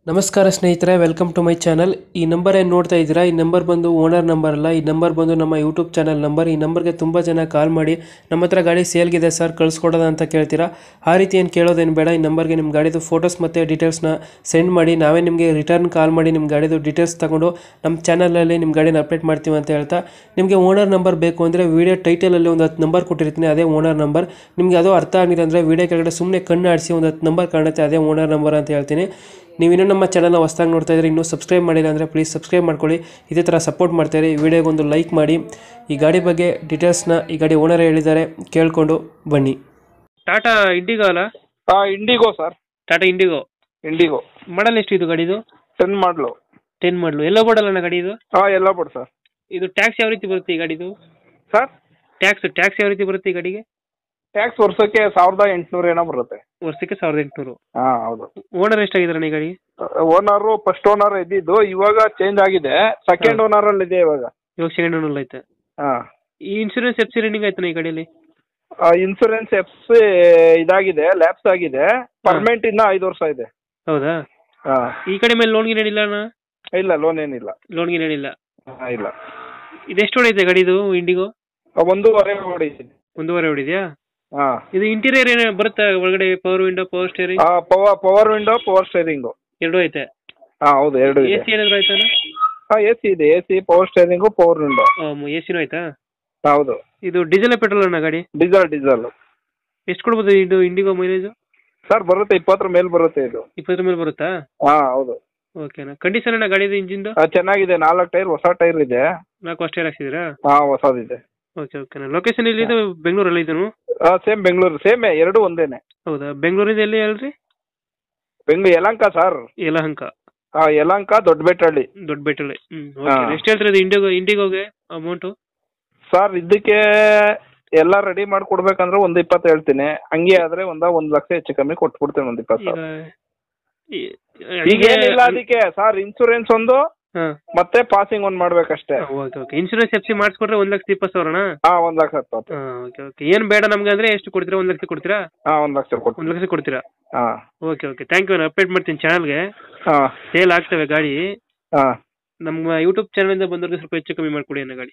ನಮಸ್ಕಾರ ಸ್ನೇಹಿತರೆ welcome to my channel ಈ ನಂಬರ್ ಏನು ನೋಡ್ತಾ ಇದ್ದೀರಾ ಈ ನಂಬರ್ ಬಂದು ಓನರ್ ನಂಬರ್ ಅಲ್ಲ ಈ ನಂಬರ್ ಬಂದು ನಮ್ಮ ಯೂಟ್ಯೂಬ್ ಚಾನಲ್ ನಂಬರ್ ಈ ನಂಬರ್ಗೆ ತುಂಬ ಜನ ಕಾಲ್ ಮಾಡಿ ನಮ್ಮ ಹತ್ರ ಗಾಡಿ ಸೇಲ್ಗಿದೆ ಸರ್ ಕಳಿಸ್ಕೊಡೋದ ಅಂತ ಕೇಳ್ತೀರಾ ಆ ರೀತಿ ಏನು ಕೇಳೋದೇನು ಬೇಡ ಈ ನಂಬರ್ಗೆ ನಿಮ್ಮ ಗಾಡಿದು ಫೋಟೋಸ್ ಮತ್ತು ಡೀಟೇಲ್ಸ್ನ ಸೆಂಡ್ ಮಾಡಿ ನಾವೇ ನಿಮಗೆ ರಿಟರ್ನ್ ಕಾಲ್ ಮಾಡಿ ನಿಮ್ಮ ಗಾಡಿದು ಡೀಟೇಲ್ಸ್ ತಗೊಂಡು ನಮ್ಮ ಚಾನಲಲ್ಲಿ ನಿಮ್ಮ ಗಾಡಿನ ಅಪ್ಡೇಟ್ ಮಾಡ್ತೀವಿ ಅಂತ ಹೇಳ್ತಾ ನಿಮಗೆ ಓನರ್ ನಂಬರ್ ಬೇಕು ಅಂದರೆ ವೀಡಿಯೋ ಟೈಟಲಲ್ಲಿ ಒಂದು ಹತ್ತು ನಂಬರ್ ಕೊಟ್ಟಿರ್ತೀನಿ ಅದೇ ಓನರ್ ನಂಬರ್ ನಿಮಗೆ ಅದು ಅರ್ಥ ಆಗಿಲ್ಲ ಅಂದರೆ ವೀಡಿಯೋ ಕೆಳಗಡೆ ಸುಮ್ಮನೆ ಕಣ್ಣು ಆಡಿಸಿ ಒಂದು ಹತ್ತು ನಂಬರ್ ಕಾಣುತ್ತೆ ಅದೇ ಓನರ್ ನಂಬರ್ ಅಂತ ಹೇಳ್ತೀನಿ ನೀವು ಇನ್ನೂ ನಮ್ಮ ಚಾನಲ್ನ ಹೊಸ್ದಾಗಿ ನೋಡ್ತಾ ಇದ್ರೆ ಇನ್ನೂ ಸಬ್ಸ್ಕ್ರೈಬ್ ಮಾಡಿಲ್ಲ ಅಂದರೆ ಪ್ಲೀಸ್ ಸಬ್ಸ್ಕ್ರೈಬ್ ಮಾಡ್ಕೊಳ್ಳಿ ಇದೇ ಥರ ಸಪೋರ್ಟ್ ಮಾಡ್ತಾರೆ ಈ ವಿಡಿಯೋಗೆ ಒಂದು ಲೈಕ್ ಮಾಡಿ ಈ ಗಾಡಿ ಬಗ್ಗೆ ಡೀಟೇಲ್ಸ್ನ ಈ ಗಾಡಿ ಓನರ್ ಹೇಳಿದ್ದಾರೆ ಕೇಳಿಕೊಂಡು ಬನ್ನಿ ಟಾಟಾ ಇಂಡಿಗೋ ಅಲ್ಲ ಹಾ Indigo sir Tata Indigo Indigo model ಎಷ್ಟು ಇದು ಗಾಡಿದು ಟೆನ್ ಮಾಡ್ಲು ಟೆನ್ ಮಾಡಲು ಎಲ್ಲ ಬೋರ್ಡಲ್ಲ ಗಾಡಿ ಇದು ಹಾ ಎಲ್ಲ ಬಿಡು ಸರ್ ಇದು ಟ್ಯಾಕ್ಸ್ ಯಾವ ರೀತಿ ಬರುತ್ತೆ ಈ ಗಾಡಿದು ಸರ್ ಟ್ಯಾಕ್ಸ್ ಟ್ಯಾಕ್ಸ್ ಯಾವ ರೀತಿ ಬರುತ್ತೆ ಈ ಗಾಡಿಗೆ ಟ್ಯಾಕ್ಸ್ ವರ್ಷಕ್ಕೆ ಸಾವಿರದ ಎಂಟುನೂರು ಏನೋ ಬರುತ್ತೆ ವರ್ಷಕ್ಕೆ ಸಾವಿರದ ಎಂಟುನೂರು ಹಾ ಹೌದು ಓನರ್ ಎಷ್ಟಾಗಿದ್ದಾರೆ ಈ ಗಾಡಿ ಓನರು ಫಸ್ಟ್ ಓನರ್ ಇದ್ದಿದ್ದು ಇವಾಗ ಚೇಂಜ್ ಆಗಿದೆ ಸೆಕೆಂಡ್ ಓನರ್ ಅಲ್ಲಿ ಇದೆ ಇವಾಗ ಇವಾಗ ಸೆಕೆಂಡ್ ಓನರ್ ಐತೆ ಹಾ ಈ ಇನ್ಶೂರೆನ್ಸ್ ಎಫ್ ಸಿ ರನ್ನಿಂಗ್ ಆಯ್ತಾನೆ ಈ ಗಾಡಿಯಲ್ಲಿ ಇನ್ಸೂರೆನ್ಸ್ ಎಫ್ ಸಿ ಇದಾಗಿದೆ ಲ್ಯಾಪ್ಸ್ ಆಗಿದೆ ಪರ್ಮನೆಂಟ್ ಇನ್ನ ಐದು ವರ್ಷ ಇದೆ ಹೌದಾ ಹಾ ಈ ಕಡೆ ಮೇಲೆ ಲೋನ್ಗೆ ಏನಿಲ್ಲ ಅಣ್ಣ ಇಲ್ಲ ಲೋನ್ ಏನಿಲ್ಲ ಲೋನ್ಗೆ ಏನಿಲ್ಲ ಹಾ, ಇಲ್ಲ ಇದೆಷ್ಟು ಹೊಡೈತೆ ಗಾಡಿದು ಇಂಡಿಗೋ ಒಂದೂವರೆ ಹೊಡಿದ್ದೀನಿ ಒಂದೂವರೆ ಹೊಡಿದ್ಯಾ ಹಾ ಇದು ಇಂಟೀರಿಯರ್ ಏನು ಬರುತ್ತೆ ಒಳಗಡೆ power window power steering power power window power steering ಎರಡೂ ಐತೆ ಹಾ ಹೌದು ಎರಡು ಎ ಇದೆ ಸಿ ಏನಾದ್ರು ಆಯ್ತಾನ ಹಾ ಎ ಸಿ ಇದೆ A C power steering power window A ಸಿನೂ ಆಯ್ತಾ ಹೌದು ಇದು ಡೀಸೆಲ್ ಪೆಟ್ರೋಲ್ ಅಣ್ಣ ಗಾಡಿ ಡೀಸೆಲ್ ಡೀಸೆಲ್ ಎಷ್ಟು ಕೊಡ್ಬೋದು ಇದು ಇಂಡಿಗೋ ಮೈಲೇಜ್ ಸರ್ ಬರುತ್ತೆ ಇಪ್ಪತ್ತರ ಮೇಲೆ ಬರುತ್ತೆ ಇದು ಇಪ್ಪತ್ತರ ಮೇಲೆ ಬರುತ್ತಾ ಹಾ ಹೌದು ಓಕೆನಾ ಕಂಡೀಷನ್ ಅಣ್ಣ ಗಾಡಿದು ಇಂಜಿನ್ದು ಆ, ಚೆನ್ನಾಗಿದೆ ನಾಲ್ಕು ಟೈರ್ ಹೊಸ ಟೈರ್ ಇದೆ ನಾಲ್ಕು ಅಷ್ಟೇ ಹಾಕ್ಸಿದ್ದೀರಾ ಹಾ ಹೊಸದಿದೆ ಓಕೆ ಓಕೆನಾ ಲೊಕೇಶನ್ ಎಲ್ಲಿದೆ ಬೆಂಗಳೂರಲ್ಲಿ ಇದನು ಸೇಮ್ ಬೆಂಗಳೂರು ಸೇಮೇ ಎರಡು ಒಂದೇನೆ ಹೌದಾ ಬೆಂಗಳೂರಿಂದ ಎಲ್ಲಿ ಹೇಳ್ರಿ ಬೆಂಗಳೂರು ಯಲಂಕ ಸರ್ ಯಲಹಂಕ ಹಾ ಯಲಂಕ ದೊಡ್ಡಬೆಟ್ಟಹಳ್ಳಿ ದೊಡ್ಡ ಬೆಟ್ಟಲ್ಲಿ ಹ್ಮ್ ಹಾ. ಓಕೆ ಎಷ್ಟು ಹೇಳ್ತೀರಾ ಇದು ಇಂಡಿಗೋ ಇಂಡಿಗೋಗೆ ಅಮೌಂಟು ಸರ್ ಇದಕ್ಕೆ ಎಲ್ಲ ರೆಡಿ ಮಾಡಿ ಕೊಡ್ಬೇಕಂದ್ರೆ ಒಂದು ಇಪ್ಪತ್ತು ಹೇಳ್ತೀನಿ ಹಂಗೆ ಆದ್ರೆ ಒಂದ ಒಂದ್ ಲಕ್ಷ ಹೆಚ್ಚು ಕಮ್ಮಿ ಕೊಟ್ಬಿಡ್ತೇನೆ ಒಂದ್ ಇಪ್ಪತ್ತು ಈಗ ಸಾವಿರ ಈ- ಈಗ ಏನಿಲ್ಲ ಅದಕ್ಕೆ ಸರ್ ಇನ್ಸೂರೆನ್ಸ್ ಒಂದು ಹಾ ಮತ್ತೆ ಪಾಸಿಂಗ್ ಒಂದ್ ಮಾಡ್ಬೇಕಷ್ಟೇ okay okay insurance F C ಮಾಡಿಸ್ಕೊಟ್ರೆ ಒಂದು ಲಕ್ಷದ ಇಪ್ಪತ್ತು ಸಾವಿರನಾ ಹಾ ಒಂದ್ ಲಕ್ಷ ಇಪ್ಪತ್ತು ಹಾಂ ಓಕೆ ಓಕೆ ಏನು ಬೇಡ ನಮ್ಗೆ ಅಂದರೆ ಎಷ್ಟು ಕೊಡ್ತೀರಾ ಒಂದು ಲಕ್ಷ ಕೊಡ್ತೀರಾ ಹಾ ಒಂದ್ ಲಕ್ಷ ಕೊಟ್ಟು ಒಂದು ಲಕ್ಷ ಕೊಡ್ತೀರಾ ಹಾ ಓಕೆ ಓಕೆ ಥ್ಯಾಂಕ್ ಯು ನಾನು ಅಪ್ಡೇಟ್ ಮಾಡ್ತೀನಿ ಚಾನಲ್ಗೆ ಹಾ ಸೇಲ್ ಆಗ್ತವೆ ಗಾಡಿ ಹಾ ನಮ್ಮ ಯೂಟ್ಯೂಬ್ ಚಾನಲಿಂದ ಬಂದವ್ರಿಗೆ ಸ್ವಲ್ಪ ಹೆಚ್ಚು ಕಮ್ಮಿ ಮಾಡಿಕೊಡಿ ಅನ್ನೋ ಗಾಡಿ